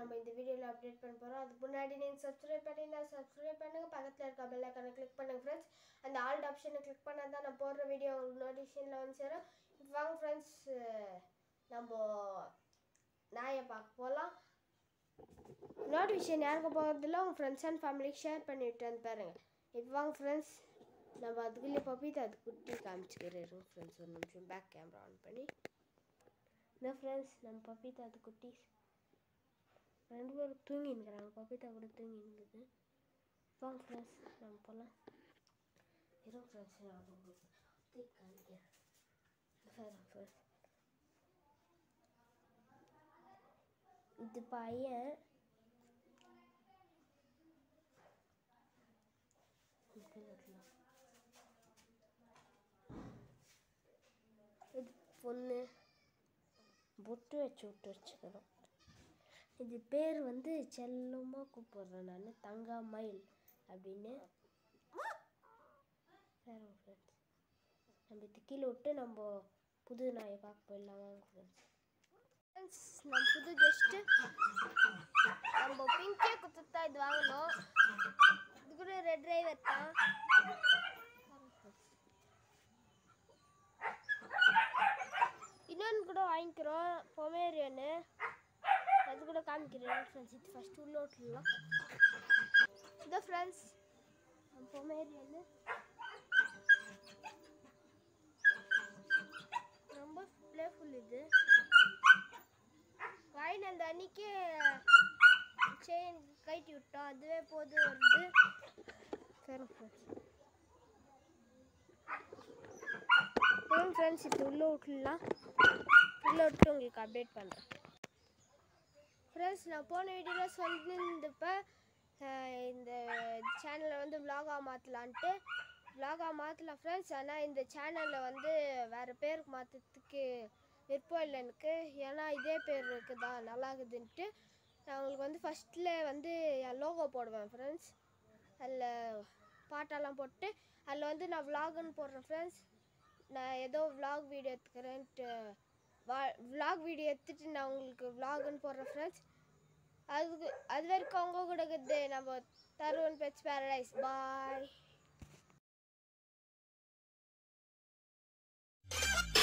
நம்ம இந்த வீடியோவில் அப்டேட் பண்ண போகிறோம் அதுக்கு முன்னாடி நீங்கள் சப்ஸ்கிரைப் பண்ணினா சப்ஸ்கிரைப் பண்ணுங்கள் பக்கத்தில் இருக்க பெல் ஐக்கானை கிளிக் பண்ணுங்கள் ஃப்ரெண்ட்ஸ் அந்த ஆல் ஆப்ஷனை கிளிக் பண்ணால் தான் நான் போடுற வீடியோ உங்களுக்கு நோட்டிஃபிகேஷனில் வந்து சேரும் இப்போ வாங்க ஃப்ரெண்ட்ஸ் நம்ம நாயை பார்க்க போகலாம் நோட்டிஃபிகேஷன் யாருக்கு போகிறதில்ல உங்கள் ஃப்ரெண்ட்ஸ் அண்ட் ஃபேமிலிக்கு ஷேர் பண்ணிவிட்டு வந்து பாருங்கள் இப்போ வாங்க ஃப்ரெண்ட்ஸ் நம்ம அதுக்குள்ளே பப்பிட்டு அது குட்டி காமிச்சுக்கிறேன் ஃப்ரெண்ட்ஸ் ஒரு நிமிஷம் பேக் கேமரா ஆன் பண்ணி இந்த ஃப்ரெண்ட்ஸ் நம்ம பப்பிதா அது குட்டி ரெண்டு பேரும் தூங்கினுக்கிறாங்க பப்பிதா கூட தூங்கினுக்குது வாங்க ஃப்ரெண்ட்ஸ் நம்ம போகலாம் இரும் ஃப்ரெண்ட்ஸ் நான் உங்களுக்கு தூக்கி காமிக்கிறேன் சரி ஃப்ரெண்ட்ஸ் இது பையன் இது இருக்கலாம். இது பொண்ணு பொட்டு வச்சு விட்டு வச்சுக்கிறோம் இது பேர் வந்து செல்லமாக கூப்பிடுறேன் நான் தங்கா மயில் அப்படின்னு சரி ஃப்ரெண்ட்ஸ் நம்ம இது கீழே விட்டு நம்ம புது நாயை பார்க்க போயிடலாம் வாங்க ஃப்ரெண்ட்ஸ் ஃப்ரெண்ட்ஸ் நம்ம புது கெஸ்ட்டு நம்ம பிங்கே குத்துத்தா இது வாங்கணும் இது கூட ரெட் டிரைவர் தான் இன்னொன்று கூட வாங்கிக்கிறோம் பொமேரியனு அது கூட காமிக்கிறேன் ஃப்ரெண்ட்ஸ் இது ஃபஸ்ட்டு உள்ள விட்டுலாம் இதோ ஃப்ரெண்ட்ஸ் பொமேரியனு ரொம்ப ப்ளேஃபுல் இது வாயின் அந்த அன்னைக்கே செயின் கட்டி விட்டோம் அதுவே போது வருது சரி ஃப்ரெண்ட்ஸ் போதும் ஃப்ரெண்ட்ஸ் இப்போ உள்ளே விட்டுலாம் உள்ளே விட்டு உங்களுக்கு அப்டேட் பண்ணுறேன் ஃப்ரெண்ட்ஸ் நான் போன வீடியோவில் சொல்லியிருந்தப்ப இந்த சேனலை வந்து vlog-ஆ மாற்றலான்ட்டு vlog-ஆ மாற்றலாம் ஃப்ரெண்ட்ஸ் ஆனால் இந்த சேனலில் வந்து வேறு பேருக்கு மாற்றத்துக்கு விருப்பம் இல்லை எனக்கு ஏன்னா இதே பேர் இருக்குதா நல்லா இருக்குதுன்ட்டு நான் உங்களுக்கு வந்து ஃபஸ்ட்டில் வந்து என் லோகோ போடுவேன் ஃப்ரெண்ட்ஸ் அதில் பாட்டெல்லாம் போட்டு அதில் வந்து நான் vlog-ன்னு போடுறேன் ஃப்ரெண்ட்ஸ் நான் ஏதோ vlog வீடியோ எடுத்துக்கிறேன்ட்டு வா vlog வீடியோ எடுத்துட்டு நான் உங்களுக்கு vlog-ன்னு போடுறேன் ஃப்ரெண்ட்ஸ் அதுக்கு அது வரைக்கும் அவங்க கூட இருக்குது நம்ம தருவன் பெட்ஸ் பேரடைஸ் பாய்